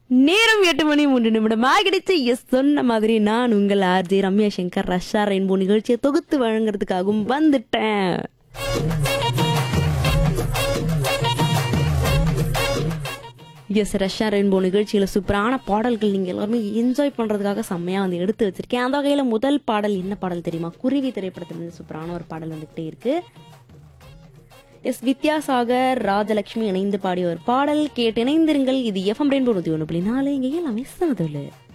நேரம் எட்டு மணி மூன்று நிமிடம் ஆகிடுச்சு எஸ் சொன்ன மாதிரி நான் உங்கள் ஆர்ஜே ரம்யா சங்கர் ரஷ்யா ரெயின்போ நிகழ்ச்சியை தொகுத்து வழங்குறதுக்காகவும் வந்துட்டேன் எஸ் ரஷ்யா ரெயின்போ நிகழ்ச்சியில் சூப்பரான பாடல்கள் நீங்கள் எல்லாருமே என்ஜாய் பண்ணுறதுக்காக செம்மையாக வந்து எடுத்து வச்சிருக்கேன் அந்த வகையில் முதல் பாடல் என்ன பாடல் தெரியுமா குருவி திரைப்படத்திலிருந்து சூப்பரான ஒரு பாடல் வந்துகிட்டே இருக்கு எஸ் வித்யாசாகர் ராஜலட்சுமி இணைந்து பாடிய ஒரு பாடல் கேட்டு இணைந்திருங்கள் இது எஃப்எம் ரெயின்போ நூற்றி ஒன்று புள்ளி நாலு இங்கே எல்லாமே சாதல்